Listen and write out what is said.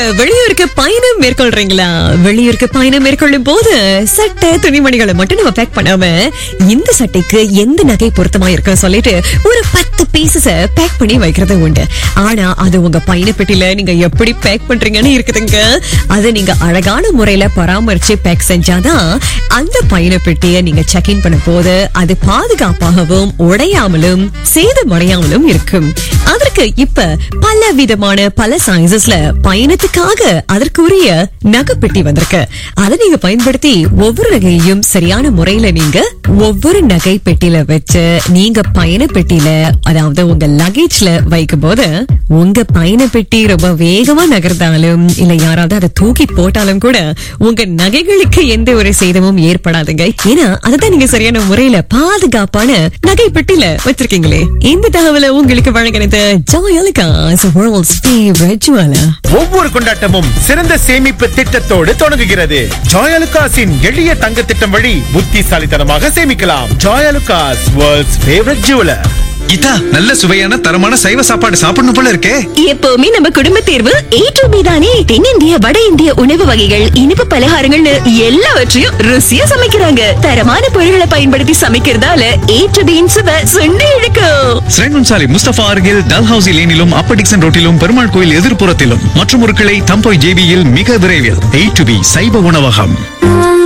வெளியூருக்கு பயணம் மேற்கொள்றீங்களா வெளியூருக்கு பயணம் மேற்கொள்ளும் போது சட்டை துணிமணிகளை மட்டும் நம்ம பேக் பண்ணாம இந்த சட்டைக்கு எந்த நகை பொருத்தமா இருக்கு சொல்லிட்டு ஒரு பத்து பீசஸ பேக் பண்ணி வைக்கிறது உண்டு ஆனா அது உங்க பயண பெட்டியில நீங்க எப்படி பேக் பண்றீங்கன்னு இருக்குதுங்க அதை நீங்க அழகான முறையில பராமரிச்சு பேக் செஞ்சாதான் அந்த பயண பெட்டியை நீங்க செக் இன் பண்ணும் போது அது பாதுகாப்பாகவும் உடையாமலும் சேதமடையாமலும் இருக்கும் அதற்கு இப்ப பல விதமான பல சைசஸ்ல பயணத்துக்காக அதற்குரிய நகைப்பெட்டி வந்திருக்கு அதை நீங்க பயன்படுத்தி ஒவ்வொரு நகையையும் சரியான முறையில நீங்க ஒவ்வொரு நகை பெட்டியில வச்சு நீங்க பயண பெட்டியில அதாவது உங்க லக்கேஜ்ல வைக்கும் போது உங்க பயண பெட்டி ரொம்ப வேகமா நகர்ந்தாலும் இல்ல யாராவது அதை தூக்கி போட்டாலும் கூட உங்க நகைகளுக்கு எந்த ஒரு சேதமும் ஏற்படாதுங்க ஏன்னா அதுதான் நீங்க சரியான முறையில பாதுகாப்பான நகை பெட்டியில வச்சிருக்கீங்களே இந்த தகவலை உங்களுக்கு வழங்கினது ஜோயலுக்காஸ் வேர்ல்ட்ஸ் ஃபேவரட் ஜுவலர் ஒவ்வொரு கொண்டாட்டமும் சிறந்த சேமிப்பு திட்டத்தோடு தொடங்குகிறது ஜாயலுகாஸின் எளிய தங்க திட்டம் வழி புத்திசாலித்தனமாக சேமிக்கலாம் Joyalukkas world's favourite jeweller Geetha நல்ல சுவையான தரமான சைவ சாப்பாடு சாப்பிடணும் போல இருக்கே எப்பவுமே நம்ம குடும்ப தேர்வு ஏ டு பி தானே தென்னிந்திய வட இந்திய உணவு வகைகள் இனிப்பு பலகாரங்கள்னு எல்லாவற்றையும் ருசியா சமைக்கிறாங்க தரமான பொருட்களை பயன்படுத்தி சமைக்கிறதால ஏ டு பியின் சுவை சுண்டி இழுக்கும் ஸ்ரேங்கன் சாலை முஸ்தபா அருகில் டல்ஹவுசி லேனிலும் அப்பர் டிக்சன் ரோட்டிலும் பெருமாள் கோயில் எதிர்ப்புறத்திலும் மற்றும் ஒரு கிளை தம்போய் ஜேபியில் மிக விரைவில் ஏ டு பி சைவ உணவகம்